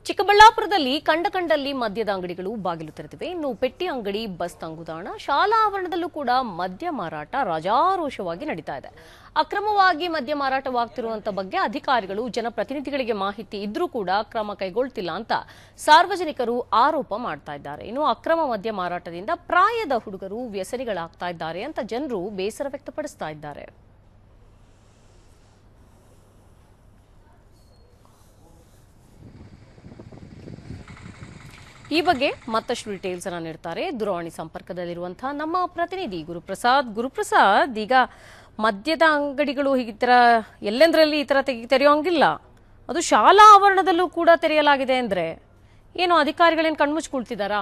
ಚಿಕ್ಕಬಳ್ಳಾಪುರದಲ್ಲಿ ಕಂಡ ಕಂಡಲ್ಲಿ ಮದ್ಯದ ಅಂಗಡಿಗಳು ಬಾಗಿಲು ತೆರೆದಿವೆ ಇನ್ನು ಪೆಟ್ಟಿ ಅಂಗಡಿ ಬಸ್ ತಂಗುದಾಣ ಶಾಲಾ ಆವರಣದಲ್ಲೂ ಕೂಡ ಮದ್ಯ ಮಾರಾಟ ರಾಜಾರೋಷವಾಗಿ ನಡೀತಾ ಇದೆ ಅಕ್ರಮವಾಗಿ ಮದ್ಯ ಮಾರಾಟವಾಗ್ತಿರುವಂತ ಬಗ್ಗೆ ಅಧಿಕಾರಿಗಳು ಜನಪ್ರತಿನಿಧಿಗಳಿಗೆ ಮಾಹಿತಿ ಇದ್ರೂ ಕೂಡ ಕ್ರಮ ಕೈಗೊಳ್ತಿಲ್ಲ ಅಂತ ಸಾರ್ವಜನಿಕರು ಆರೋಪ ಮಾಡ್ತಾ ಇದ್ದಾರೆ ಇನ್ನು ಅಕ್ರಮ ಮದ್ಯ ಮಾರಾಟದಿಂದ ಪ್ರಾಯದ ಹುಡುಗರು ವ್ಯಸನಿಗಳಾಗ್ತಾ ಇದ್ದಾರೆ ಅಂತ ಜನರು ಬೇಸರ ವ್ಯಕ್ತಪಡಿಸ್ತಾ ಇದ್ದಾರೆ ಈ ಬಗ್ಗೆ ಮತ್ತಷ್ಟು ಡೀಟೇಲ್ಸ್ ಅನ್ನ ನೀಡ್ತಾರೆ ದೂರವಾಣಿ ಸಂಪರ್ಕದಲ್ಲಿರುವಂತಹ ನಮ್ಮ ಪ್ರತಿನಿಧಿ ಗುರುಪ್ರಸಾದ್ ಗುರುಪ್ರಸಾದ್ ಈಗ ಮದ್ಯದ ಅಂಗಡಿಗಳು ಈ ತರ ಎಲ್ಲೆಂದ್ರಲ್ಲಿ ಈ ತರ ತೆಗಿ ತೆರೆಯೋಂಗಿಲ್ಲ ಅದು ಶಾಲಾ ಆವರಣದಲ್ಲೂ ಕೂಡ ತೆರೆಯಲಾಗಿದೆ ಅಂದ್ರೆ ಏನು ಅಧಿಕಾರಿಗಳೇನು ಕಣ್ಮುಚ್ಕೊಳ್ತಿದಾರಾ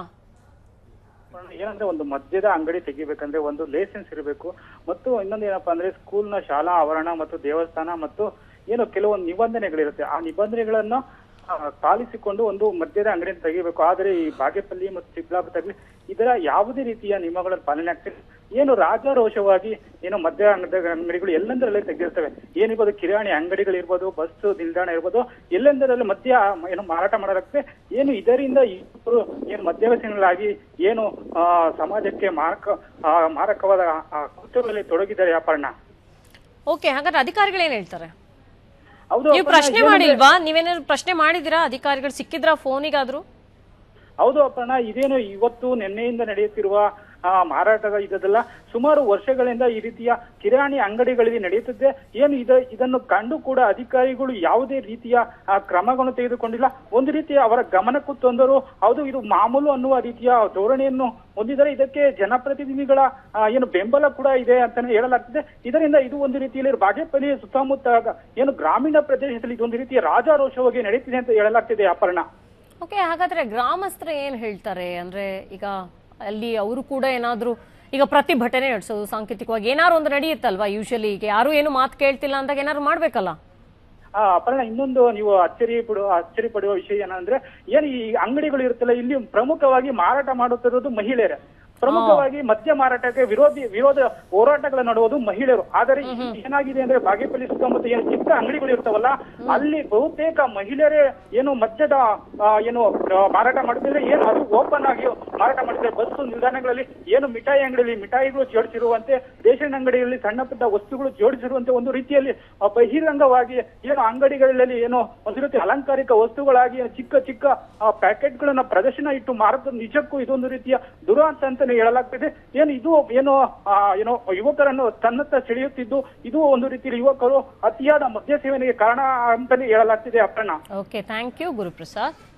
ಏನಂದ್ರೆ ಒಂದು ಮದ್ಯದ ಅಂಗಡಿ ತೆಗಿಬೇಕಂದ್ರೆ ಒಂದು ಲೈಸೆನ್ಸ್ ಇರಬೇಕು ಮತ್ತು ಇನ್ನೊಂದು ಏನಪ್ಪಾ ಅಂದ್ರೆ ಸ್ಕೂಲ್ನ ಶಾಲಾ ಆವರಣ ಮತ್ತು ದೇವಸ್ಥಾನ ಮತ್ತು ಏನು ಕೆಲವೊಂದು ನಿಬಂಧನೆಗಳಿರುತ್ತೆ ಆ ನಿಬಂಧನೆಗಳನ್ನ ಆ, ಪಾಲಿಸಿಕೊಂಡು ಒಂದು ಮದ್ಯದ ಅಂಗಡಿ ತೆಗಿಬೇಕು ಆದರೆ ಈ ಬಾಗೇಪಲ್ಲಿ ಮತ್ತು ಚಿಕ್ಕಬಳ್ಳಾಪುರದಲ್ಲಿ ಇದರ ಯಾವುದೇ ರೀತಿಯ ನಿಯಮಗಳ ಪಾಲನೆ ಆಗ್ತಿಲ್ಲ ಏನು ರಾಜಾರೋಷವಾಗಿ ಏನು ಮದ್ಯ ಅಂಗಡಿ ಅಂಗಡಿಗಳು ಎಲ್ಲೆಂದರಲ್ಲೇ ತೆಗೆದಿರ್ತವೆ ಏನಿರ್ಬೋದು ಕಿರಾಣಿ ಅಂಗಡಿಗಳಿರ್ಬೋದು ಬಸ್ ನಿಲ್ದಾಣ ಇರ್ಬೋದು ಎಲ್ಲೆಂದರಲ್ಲಿ ಮದ್ಯ ಏನು ಮಾರಾಟ ಮಾಡಲಾಗ್ತದೆ ಏನು ಇದರಿಂದ ಇಬ್ಬರು ಏನು ಮದ್ಯವ್ಯಸನಿಗಳಾಗಿ ಏನು ಆ, ಸಮಾಜಕ್ಕೆ ಮಾರಕ ಆ, ಮಾರಕವಾದ ಆ, ಕೃತ್ಯಗಳಲ್ಲಿ ತೊಡಗಿದ್ದಾರೆ ವ್ಯಾಪಾರನ ಓಕೆ ಹಾಗಾದ್ರೆ ಅಧಿಕಾರಿಗಳೇನ್ ಹೇಳ್ತಾರೆ ಹೌದು ನೀವು ಅಪರ್ಣ, ಪ್ರಶ್ನೆ ಏನಂದ್ರೆ- ಮಾಡಿಲ್ವಾ ನೀವೇನಾದ್ರು ಪ್ರಶ್ನೆ ಮಾಡಿದಿರಾ ಅಧಿಕಾರಿಗಳು ಸಿಕ್ಕಿದ್ರಾ ಫೋನಿಗಾದ್ರು ಹೌದು ಅಪರ್ಣ ಇದೇನು ಇವತ್ತು ನಿನ್ನೆಯಿಂದ ನಡೆಯುತ್ತಿರುವ ಆ, ಮಾರಾಟದ ಇದೆಲ್ಲ ಸುಮಾರು ವರ್ಷಗಳಿಂದ ಈ ರೀತಿಯ ಕಿರಾಣಿ ಅಂಗಡಿಗಳಲ್ಲಿ ನಡೆಯುತ್ತಿದೆ ಏನು ಇದ ಇದನ್ನು ಕಂಡು ಕೂಡ ಅಧಿಕಾರಿಗಳು ಯಾವುದೇ ರೀತಿಯ ಆ, ಕ್ರಮಗಳನ್ನು ತೆಗೆದುಕೊಂಡಿಲ್ಲ ಒಂದು ರೀತಿಯ ಅವರ ಗಮನಕ್ಕೂ ತಂದರು ಹೌದು ಇದು ಮಾಮೂಲು ಅನ್ನುವ ರೀತಿಯ ಧೋರಣೆಯನ್ನು ಹೊಂದಿದರೆ ಇದಕ್ಕೆ ಜನಪ್ರತಿನಿಧಿಗಳ ಆ, ಏನು ಬೆಂಬಲ ಕೂಡ ಇದೆ ಅಂತಾನೆ ಹೇಳಲಾಗ್ತಿದೆ ಇದರಿಂದ ಇದು ಒಂದು ರೀತಿಯಲ್ಲಿ ಬಾಗೇಪಲ್ಲಿ ಸುತ್ತಮುತ್ತ ಏನು ಗ್ರಾಮೀಣ ಪ್ರದೇಶದಲ್ಲಿ ಇದೊಂದು ರೀತಿಯ ರಾಜಾರೋಷವಾಗಿ ನಡೀತಿದೆ ಅಂತ ಹೇಳಲಾಗ್ತಿದೆ ಅಪರ್ಣ ಓಕೆ ಹಾಗಾದ್ರೆ ಗ್ರಾಮಸ್ಥರು ಏನ್ ಹೇಳ್ತಾರೆ ಅಂದ್ರೆ ಈಗ ಅಲ್ಲಿ ಅವರು ಕೂಡ ಏನಾದ್ರು ಈಗ ಪ್ರತಿಭಟನೆ ನಡೆಸೋದು ಸಾಂಕೇತಿಕವಾಗಿ ಏನಾದ್ರು ಒಂದು ನಡೆಯುತ್ತಲ್ವಾ ಯೂಶಲಿ ಈಗ ಯಾರು ಏನು ಮಾತು ಕೇಳ್ತಿಲ್ಲ ಅಂದಾಗ ಏನಾದ್ರು ಮಾಡ್ಬೇಕಲ್ಲ ಆ ಅಪರ್ಣ ಇನ್ನೊಂದು ನೀವು ಅಚ್ಚರಿ ಪಡುವ ಅಚ್ಚರಿ ಪಡುವ ವಿಷಯ ಏನಂದ್ರೆ ಏನು ಈ ಅಂಗಡಿಗಳು ಇರುತ್ತಲ್ಲ ಇಲ್ಲಿ ಪ್ರಮುಖವಾಗಿ ಮಾರಾಟ ಮಾಡುತ್ತಿರೋದು ಮಹಿಳೆಯರೇ ಪ್ರಮುಖವಾಗಿ ಮದ್ಯ ಮಾರಾಟಕ್ಕೆ ವಿರೋಧಿ ವಿರೋಧ ಹೋರಾಟಗಳ ನಡುವುದು ಮಹಿಳೆಯರು ಆದರೆ ಇಲ್ಲಿ ಏನಾಗಿದೆ ಅಂದ್ರೆ ಬಾಗೇಪಲ್ಲಿ ಸುತ್ತಮುತ್ತ ಏನು ಚಿಕ್ಕ ಅಂಗಡಿಗಳು ಇರ್ತಾವಲ್ಲ ಅಲ್ಲಿ ಬಹುತೇಕ ಮಹಿಳೆಯರೇ ಏನು ಮದ್ಯದ ಆ, ಏನು ಆ, ಮಾರಾಟ ಮಾಡುತ್ತಿದ್ರೆ ಏನು ಅದು ಓಪನ್ ಆಗಿ ಮಾರಾಟ ಮಾಡ್ತಿದ್ದಾರೆ ಬಸ್ಸು ನಿಲ್ದಾಣಗಳಲ್ಲಿ ಏನು ಮಿಠಾಯಿ ಅಂಗಡಿಯಲ್ಲಿ ಮಿಠಾಯಿಗಳು ಜೋಡಿಸಿರುವಂತೆ ರೇಷನ್ ಅಂಗಡಿಯಲ್ಲಿ ಸಣ್ಣ ಪುಟ್ಟ ವಸ್ತುಗಳು ಜೋಡಿಸಿರುವಂತೆ ಒಂದು ರೀತಿಯಲ್ಲಿ ಆ, ಬಹಿರಂಗವಾಗಿ ಏನು ಅಂಗಡಿಗಳಲ್ಲಿ ಏನು ಒಂದು ರೀತಿ ಅಲಂಕಾರಿಕ ವಸ್ತುಗಳಾಗಿ ಚಿಕ್ಕ ಚಿಕ್ಕ ಪ್ಯಾಕೆಟ್ಗಳನ್ನ ಪ್ರದರ್ಶನ ಇಟ್ಟು ಮಾರುತ್ತ ನಿಜಕ್ಕೂ ಇದೊಂದು ರೀತಿಯ ದುರಾಂತ ಅಂತಾನೆ ಹೇಳಲಾಗ್ತಿದೆ ಏನು ಇದು ಏನು ಆ, ಏನೋ ಯುವಕರನ್ನು ತನ್ನತ್ತ ಸೆಳೆಯುತ್ತಿದ್ದು ಇದು ಒಂದು ರೀತಿಯಲ್ಲಿ ಯುವಕರು ಅತಿಯಾದ ಮದ್ಯ ಸೇವನೆಗೆ ಕಾರಣ ಅಂತಾನೆ ಹೇಳಲಾಗ್ತಿದೆ Appanna okay thank you Guruprasad